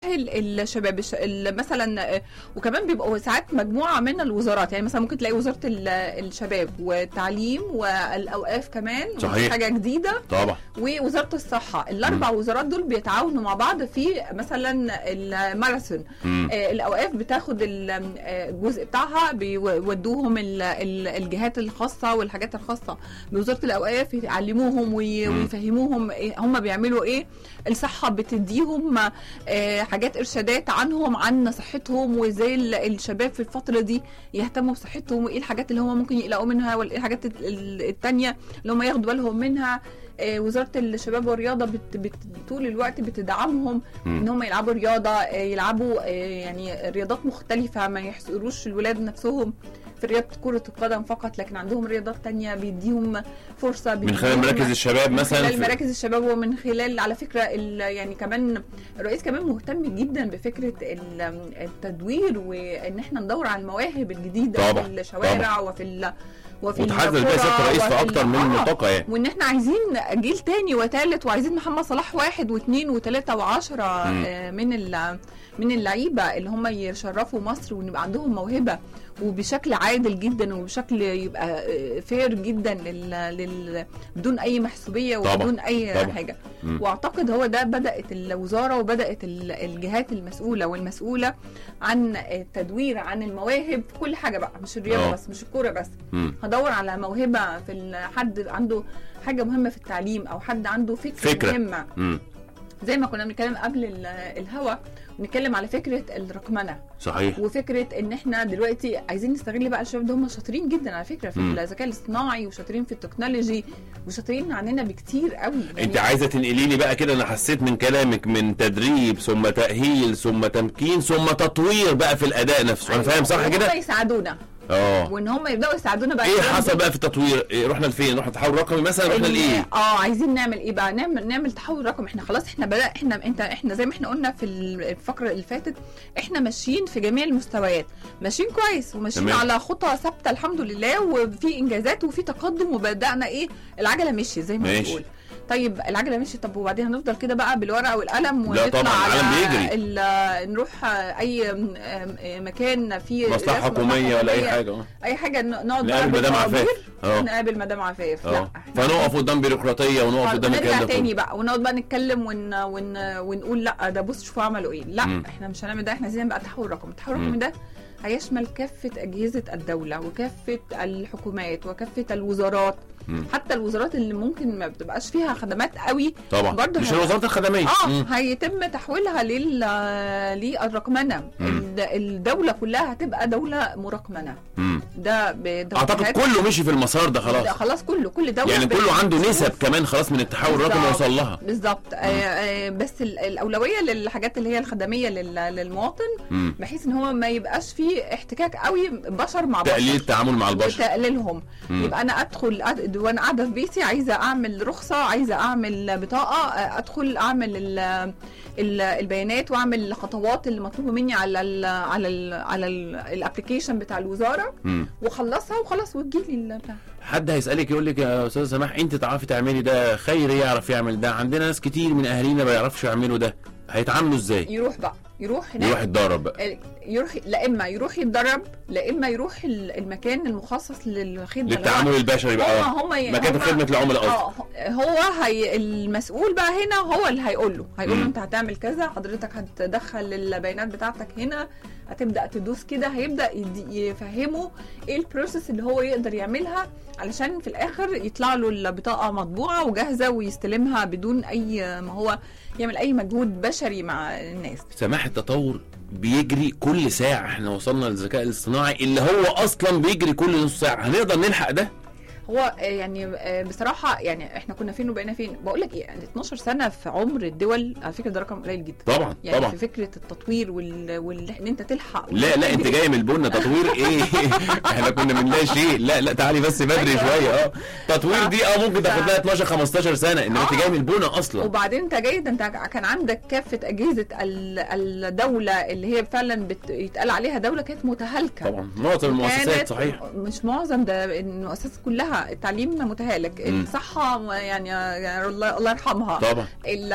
ال- الشباب الش- ال- مثلا آه، وكمان بيبقوا ساعات مجموعه من الوزارات يعني مثلا ممكن تلاقي وزاره ال- الشباب والتعليم والاوقاف كمان ودي صحيح. حاجه جديده طبعا ووزاره الصحه الاربع وزارات دول بيتعاونوا مع بعض في مثلا الماراثون مم. آه، الاوقاف بتاخد ال- آه، الجزء بتاعها بيودوهم ال- ال- الجهات الخاصه والحاجات الخاصه بوزاره الاوقاف يعلموهم وي- مم. ويفهموهم إيه- هم بيعملوا ايه الصحه بتديهم آه، حاجات ارشادات عنهم عن صحتهم وازاي ال- الشباب في الفتره دي يهتموا بصحتهم وايه الحاجات اللي هم ممكن يقلقوا منها وايه الحاجات ال- ال- التانية اللي هم ياخدوا بالهم منها آه، وزاره الشباب والرياضه بت بت طول الوقت بتدعمهم مم. ان هم يلعبوا رياضه آه، يلعبوا آه، يعني رياضات مختلفه ما يحصروش الولاد نفسهم في رياضه كره القدم فقط لكن عندهم رياضات تانية بيديهم فرصه من خلال بيديهم- مراكز الشباب من مثلا خلال في- مراكز الشباب ومن خلال على فكره ال- يعني كمان الرئيس كمان مهتم جدا بفكره ال- التدوير وان احنا ندور على المواهب الجديده طبعا، في الشوارع وفي ال وفي وتحدث بها القرى سياده الرئيس في وفي ال- اكتر من آه. منطقه يعني وان احنا عايزين جيل تاني وتالت وعايزين محمد صلاح واحد واثنين وثلاثة وعشرة مم. آه، من ال- من اللعيبة اللي هم يشرفوا مصر وان يبقى عندهم موهبة وبشكل عادل جدا وبشكل يبقى فير جدا لل... لل... بدون اي محسوبيه طبعا، وبدون اي طبعا. حاجه مم. واعتقد هو ده بدات الوزاره وبدات ال- الجهات المسؤوله والمسؤوله عن التدوير عن المواهب في كل حاجه بقى مش الرياضه آه. بس مش الكوره بس مم. هدور على موهبه في ال- حد عنده حاجه مهمه في التعليم او حد عنده فكره, فكرة. مهمه مم. زي ما كنا بنتكلم قبل ال- الهوا بنتكلم على فكره الرقمنه صحيح وفكره ان احنا دلوقتي عايزين نستغل بقى الشباب ده هم شاطرين جدا على فكره في مم. الذكاء الاصطناعي وشاطرين في التكنولوجي وشاطرين عننا بكتير قوي انت عايزه تنقلي لي بقى كده انا حسيت من كلامك من تدريب ثم تاهيل ثم تمكين ثم تطوير بقى في الاداء نفسه انا فاهم صح كده هم يساعدونا اه وان هم يبداوا يساعدونا بقى ايه الشباب حصل دول. بقى في التطوير إيه رحنا لفين رحنا تحول رقمي مثلا رحنا إن- لايه اه عايزين نعمل ايه بقى نعمل نعمل تحول رقم احنا خلاص احنا بدا احنا انت احنا زي ما احنا قلنا في الفقره اللي فاتت احنا ماشيين في جميع المستويات ماشيين كويس وماشيين تمام. على خطى ثابته الحمد لله وفي انجازات وفي تقدم وبدانا ايه العجله مشي زي ما ماشي. بنقول طيب العجله مشي طب وبعدين هنفضل كده بقى بالورقه والقلم لا ونطلع طبعاً، على العالم بيجري. ال- نروح اي م- م- مكان فيه مصلحه رسم حكوميه ولا اي حكومية، حاجه اه اي حاجه ن- نقعد نقابل بقى مدام بالطوابير عفاف اه نقابل مدام عفاف لا اه إحنا فنقف قدام بيروقراطيه ونقف قدام الكلام نرجع ده تاني كله بقى ونقعد بقى نتكلم ون... ون... ونقول لا ده بص شوفوا عملوا ايه لا مم. احنا مش هنعمل ده احنا عايزين بقى تحول رقم التحول مم. الرقمي ده هيشمل كافة أجهزة الدولة وكافة الحكومات وكافة الوزارات مم. حتى الوزارات اللي ممكن ما بتبقاش فيها خدمات قوي طبعا برضه مش ه- الوزارات الخدميه اه مم. هيتم تحويلها لل للرقمنه مم. الد- الدوله كلها هتبقى دوله مرقمنه مم. ده ب- ده اعتقد حاجات- كله مشي في المسار ده ده خلاص خلاص كله كل دوله يعني كله بت- عنده نسب بتشوف كمان خلاص من التحول الرقمي بالظبط. وصل لها بالظبط آه آه بس ال- الاولويه للحاجات اللي هي الخدميه لل- للمواطن مم. بحيث ان هو ما يبقاش فيه احتكاك قوي بشر مع تقليل بشر التعامل مع البشر وتقليلهم مم. يبقى انا ادخل أد... وانا قاعده في بيتي عايزه اعمل رخصه عايزه اعمل بطاقه آه، ادخل اعمل ال... ال... البيانات واعمل الخطوات اللي مطلوبه مني على ال... على ال... على الابلكيشن بتاع الوزاره مم. واخلصها وخلاص وتجيلي البتاع حد هيسالك يقول لك يا استاذ سماح انت تعرفي تعملي ده خير يعرف يعمل ده عندنا ناس كتير من اهالينا ما يعرفش يعملوا ده هيتعاملوا ازاي يروح بقى يروح هناك يروح يتدرب بقى يروح لا اما يروح يتدرب لا اما يروح ال- المكان المخصص للخدمه اللي هو- للتعامل البشري بقى هم هم مكاتب خدمه العملاء قصدي اه هو هي المسؤول بقى هنا هو اللي هيقول له هيقول له مم. انت هتعمل كذا حضرتك هتدخل البيانات بتاعتك هنا هتبدا تدوس كده هيبدا يدي- يفهمه ايه البروسيس اللي هو يقدر يعملها علشان في الاخر يطلع له البطاقه مطبوعه وجاهزه ويستلمها بدون اي ما هو يعمل اي مجهود بشري مع الناس سماح التطور بيجري كل ساعة احنا وصلنا للذكاء الاصطناعي اللي هو اصلا بيجري كل نص ساعة هنقدر نلحق ده هو آه، يعني آه، بصراحه يعني احنا كنا فين وبقينا فين بقول لك ايه يعني 12 سنه في عمر الدول على فكره ده رقم قليل جدا طبعا يعني طبعا في فكره التطوير وال... وال... ان انت تلحق لا لا انت جاي من البن تطوير ايه احنا كنا من لا شيء لا لا تعالي بس بدري أيوة. شويه اه تطوير دي اه ممكن تاخد لها 12 15 سنه انما انت آه. جاي من البن اصلا وبعدين انت جاي ده انت كان عندك كافه اجهزه ال- الدوله اللي هي فعلا بت... يتقال عليها دوله كانت متهالكه طبعا معظم المؤسسات كانت صحيح مش معظم ده المؤسسات كلها كلها التعليم متهالك مم. الصحه م- يعني يعني الله الله يرحمها طبعا ال-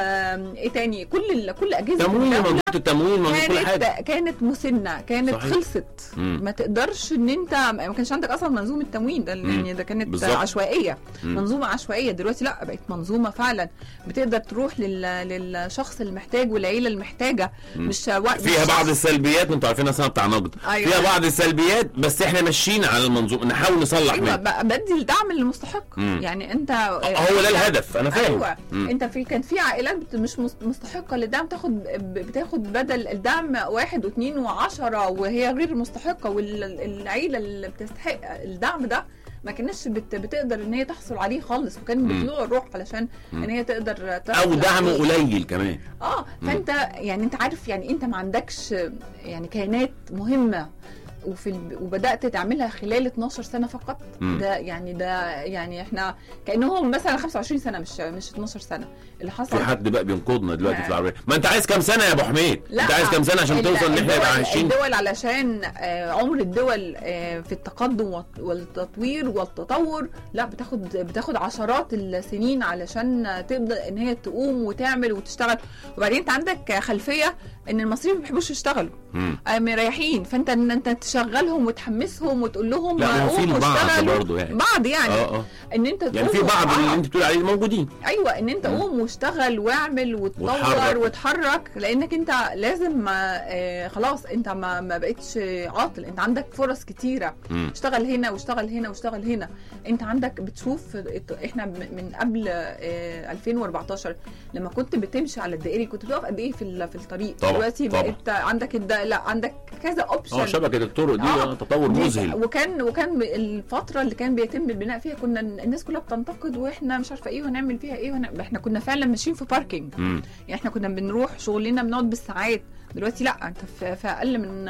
ايه تاني كل ال- كل اجهزه تمويل الدولة موجود التمويل موجود كل حاجه كانت كانت مسنه كانت صحيح. خلصت مم. ما تقدرش ان انت ما كانش عندك اصلا منظومه تموين ده مم. يعني ده كانت بالظبط. عشوائيه مم. منظومه عشوائيه دلوقتي لا بقت منظومه فعلا بتقدر تروح لل... للشخص المحتاج والعيله المحتاجه مم. مش وقت فيها بعض السلبيات انتوا عارفين اصلا بتاع نقد أيوة. فيها بعض السلبيات بس احنا ماشيين على المنظومه نحاول نصلح ايوه منها ب- بدي الدعم للمستحق مم. يعني انت هو ده الهدف انا فاهم ايوه مم. انت في كان في عائلات بت- مش مس- مستحقه للدعم تاخد ب- بتاخد بدل الدعم واحد واثنين وعشرة وهي غير مستحقه والعيله اللي بتستحق الدعم ده ما كانتش بت بتقدر ان هي تحصل عليه خالص وكان مم. بطلوع الروح علشان مم. ان هي تقدر او تحصل دعم عليه. قليل كمان اه مم. فانت يعني انت عارف يعني انت ما عندكش يعني كيانات مهمه وفي ال... وبدات تعملها خلال 12 سنه فقط مم. ده يعني ده يعني احنا كانهم مثلا 25 سنه مش مش 12 سنه اللي حصل في حد بقى بينقضنا دلوقتي لا. في العربيه ما انت عايز كام سنه يا ابو حميد لا. انت عايز كام سنه عشان ال- توصل ان احنا نبقى الدول- عايشين الدول علشان آه، عمر الدول آه، في التقدم والت- والتطوير والتطور لا بتاخد بتاخد عشرات السنين علشان تبدا ان هي تقوم وتعمل وتشتغل وبعدين انت عندك خلفيه ان المصريين ما بيحبوش يشتغلوا مم. آه، مريحين فانت ان انت تشغلهم وتحمسهم وتقول لهم لا ما هو في قوموا البعض اشتغلوا. برضه يعني بعض يعني اه اه ان انت يعني في تقوم بعض آه. اللي انت بتقول عليه موجودين ايوه ان انت مم. قوم واشتغل واعمل وتطور واتحرك. وتحرك لانك انت لازم ما آه خلاص انت ما ما بقتش عاطل انت عندك فرص كتيره مم. اشتغل هنا واشتغل هنا واشتغل هنا انت عندك بتشوف الت- احنا م- من قبل آه 2014 لما كنت بتمشي على الدائري كنت بتقف قد ايه في ال- في الطريق طبعا، دلوقتي طبعا. بقيت عندك الد... لا عندك كذا اه اوبشن شبكه الطرق دي آه. آه. تطور دي- مذهل وكان وكان الفتره اللي كان بيتم البناء فيها كنا الناس كلها بتنتقد واحنا مش عارفه ايه وهنعمل فيها ايه وهن... احنا كنا فعلا ماشيين في باركينج مم. يعني احنا كنا بنروح شغلنا بنقعد بالساعات دلوقتي لا انت في, في اقل من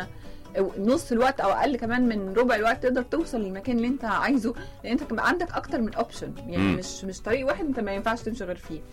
نص الوقت او اقل كمان من ربع الوقت تقدر توصل للمكان اللي انت عايزه لان انت كمان عندك اكتر من اوبشن يعني مم. مش مش طريق واحد انت ما ينفعش تمشي غير فيه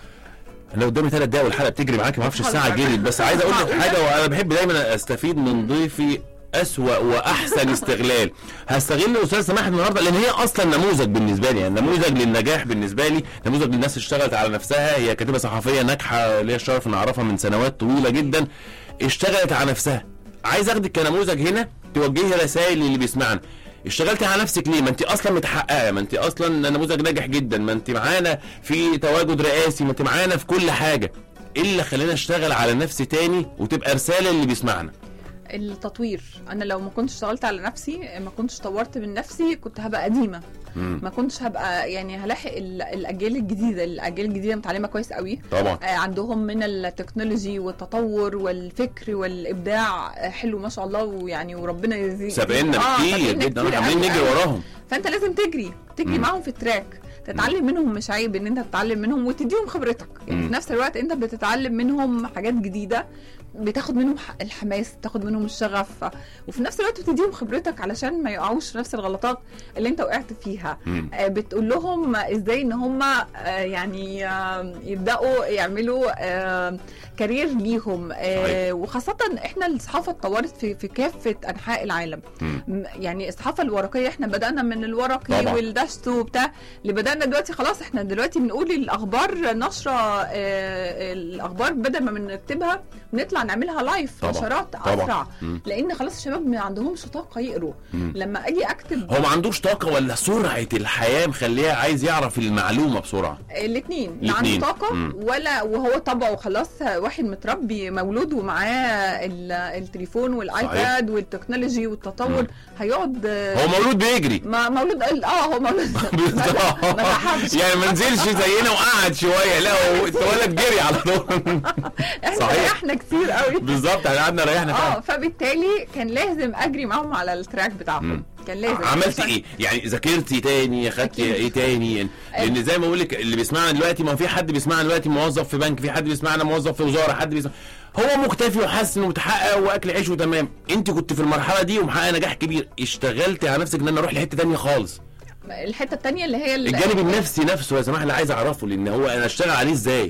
انا قدامي ثلاث دقايق والحلقه بتجري معاكي ما اعرفش الساعه اتفضل. جريت بس عايز اقول لك معقولة؟ حاجه وانا بحب دايما استفيد من ضيفي أسوأ وأحسن استغلال هستغل أستاذ سماح النهاردة لأن هي أصلا نموذج بالنسبة لي يعني نموذج للنجاح بالنسبة لي نموذج للناس اللي اشتغلت على نفسها هي كاتبة صحفية ناجحة ليا الشرف إن أعرفها من سنوات طويلة جدا اشتغلت على نفسها عايز أخدك كنموذج هنا توجهي رسائل للي بيسمعنا اشتغلتي على نفسك ليه؟ ما انت اصلا متحققه، ما انت اصلا نموذج ناجح جدا، ما انت معانا في تواجد رئاسي، ما انت معانا في كل حاجه. ايه اللي خلينا اشتغل على نفسي تاني وتبقى رساله للي بيسمعنا؟ التطوير انا لو ما كنتش اشتغلت على نفسي ما كنتش طورت من نفسي كنت هبقى قديمه مم. ما كنتش هبقى يعني هلاحق ال- الاجيال الجديده الاجيال الجديده متعلمه كويس قوي طبعا آه، عندهم من التكنولوجي والتطور والفكر والابداع آه، حلو ما شاء الله ويعني وربنا يزيد سابقنا آه، كتير سابقنا جدا كتير احنا عاملين قوي نجري قوي. وراهم فانت لازم تجري تجري مم. معاهم في التراك تتعلم منهم مش عيب ان انت تتعلم منهم وتديهم خبرتك يعني مم. في نفس الوقت انت بتتعلم منهم حاجات جديده بتاخد منهم ح- الحماس تاخد منهم الشغف وفي نفس الوقت بتديهم خبرتك علشان ما يقعوش في نفس الغلطات اللي انت وقعت فيها مم. آه، بتقول لهم ازاي ان هم آه، يعني آه، يبداوا يعملوا آه، كارير ليهم آه، صحيح. وخاصه احنا الصحافه اتطورت في في كافه انحاء العالم مم. م- يعني الصحافه الورقيه احنا بدانا من الورقي طبعا. والدشت وبتاع اللي بدانا دلوقتي خلاص احنا دلوقتي بنقول الاخبار نشره آه، الاخبار بدل ما بنكتبها بنطلع نعملها لايف طبعا. نشرات طبعا. اسرع مم. لان خلاص الشباب ما عندهمش طاقه يقروا مم. لما اجي اكتب هو ما عندوش طاقه ولا سرعه الحياه مخليها عايز يعرف المعلومه بسرعه الاثنين لا الاتنين. عنده طاقه مم. ولا وهو طبعه خلاص واحد متربي مولود ومعاه ال- التليفون والايباد والتكنولوجي والتطور هيقعد هو مولود بيجري ما مولود اه هو مولود بالظبط ما تحبش يعني ما نزلش زينا وقعد شويه لا هو اتولد جري على طول احنا صحيح. ريحنا كتير قوي بالظبط احنا قعدنا ريحنا فعلا اه فبالتالي كان لازم اجري معاهم على التراك بتاعهم مم. كان لازم عملت ايه؟ يعني ذاكرتي تاني خدتي أكيد. ايه تاني؟ لان زي ما بقول لك اللي بيسمعنا دلوقتي ما هو في حد بيسمعنا دلوقتي موظف في بنك، في حد بيسمعنا موظف في وزاره، حد بيسمع هو مكتفي وحاسس انه متحقق واكل عيشه تمام، انت كنت في المرحله دي ومحققه نجاح كبير، اشتغلتي على نفسك ان انا اروح لحته تانيه خالص. الحته الثانيه اللي هي ال- الجانب النفسي نفسه يا سماح اللي عايز اعرفه لان هو انا اشتغل عليه ازاي؟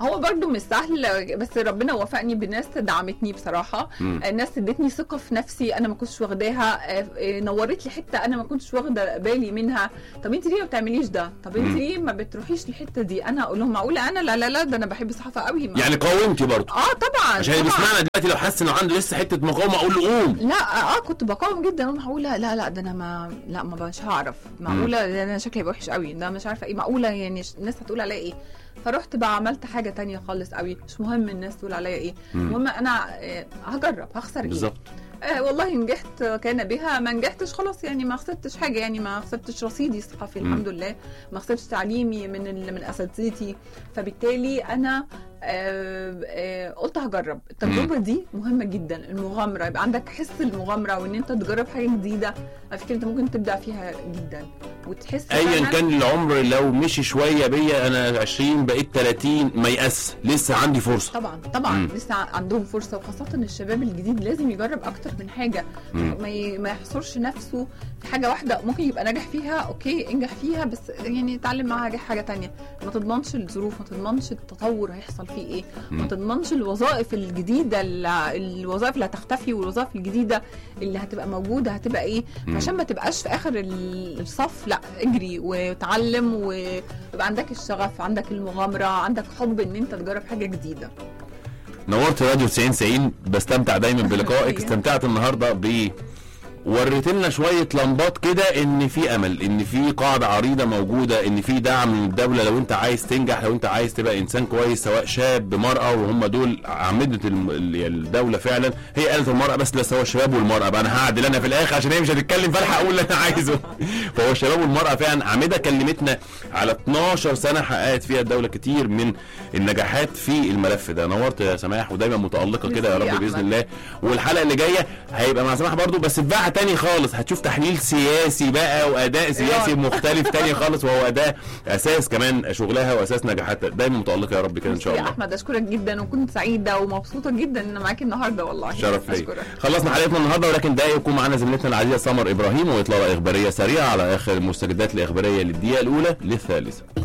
هو برضو مش سهل بس ربنا وفقني بناس دعمتني بصراحه مم. الناس ادتني ثقه في نفسي انا ما كنتش واخداها آه، آه، نورت لي حته انا ما كنتش واخده بالي منها طب انت ليه ما بتعمليش ده طب انت مم. ليه ما بتروحيش الحته دي انا اقول لهم معقوله انا لا لا لا ده انا بحب الصحافه قوي ما- يعني قاومتي برضه اه طبعا عشان اللي طبعاً. بيسمعنا دلوقتي لو حس انه عنده لسه حته مقاومه اقول له قوم لا اه كنت بقاوم جدا اقول معقوله لا لا ده انا ما لا ما مش هعرف معقوله ده انا شكلي هيبقى وحش قوي ده مش عارفه ايه معقوله يعني ش- الناس هتقول عليا ايه فرحت بقى عملت حاجه تانية خالص قوي مش مهم الناس تقول عليا ايه مم. المهم انا آه، هجرب هخسر ايه بالظبط آه والله نجحت كان بها ما نجحتش خلاص يعني ما خسرتش حاجه يعني ما خسرتش رصيدي الصحفي مم. الحمد لله ما خسرتش تعليمي من ال- من اساتذتي فبالتالي انا آه آه قلت هجرب التجربه دي مهمه جدا المغامره يبقى عندك حس المغامره وان انت تجرب حاجه جديده على فكره انت ممكن تبدع فيها جدا وتحس ايا فعلاً- كان العمر لو مشي شويه بيا انا 20 بقيت 30 ما يأس لسه عندي فرصه طبعا طبعا مم. لسه عندهم فرصه وخاصه الشباب الجديد لازم يجرب اكتر من حاجه مم. ما ي- ما يحصرش نفسه في حاجه واحده ممكن يبقى ناجح فيها اوكي انجح فيها بس يعني اتعلم معاها حاجه تانية ما تضمنش الظروف ما تضمنش التطور هيحصل فيه ايه ما مم. تضمنش الوظائف الجديده ال- الوظائف اللي هتختفي والوظائف الجديده اللي هتبقى موجوده هتبقى ايه مم. عشان ما تبقاش في اخر ال- الصف لا اجري وتعلم ويبقى عندك الشغف عندك المغامره عندك حب ان انت تجرب حاجه جديده نورت راديو 90 90 بستمتع دايما بلقائك استمتعت النهارده ب وريت لنا شويه لمبات كده ان في امل ان في قاعده عريضه موجوده ان في دعم من الدوله لو انت عايز تنجح لو انت عايز تبقى انسان كويس سواء شاب مراه وهم دول اعمده الم- ال- الدوله فعلا هي قالت المراه بس لا سواء الشباب والمراه بقى انا هعدل انا في الاخر عشان هي مش هتتكلم فالحق اقول اللي انا عايزه فهو الشباب والمراه فعلا عامده كلمتنا على 12 سنه حققت فيها الدوله كتير من النجاحات في الملف ده نورت يا سماح ودايما متالقه كده يا ميرسي يا رب باذن أحمد. الله والحلقه اللي جايه هيبقى مع سماح برضو بس بقى تاني خالص هتشوف تحليل سياسي بقى واداء سياسي مختلف تاني خالص وهو ده اساس كمان شغلها واساس نجاحاتها دايما متالقه يا رب كده ان شاء يا الله احمد اشكرك جدا وكنت سعيده ومبسوطه جدا ان انا معاكي النهارده والله شرف لي اشكرك خلصنا حلقتنا النهارده ولكن ده يكون معانا زميلتنا العزيزه سمر ابراهيم واطلاله اخباريه سريعه على اخر المستجدات الاخباريه للدقيقه الاولى للثالثه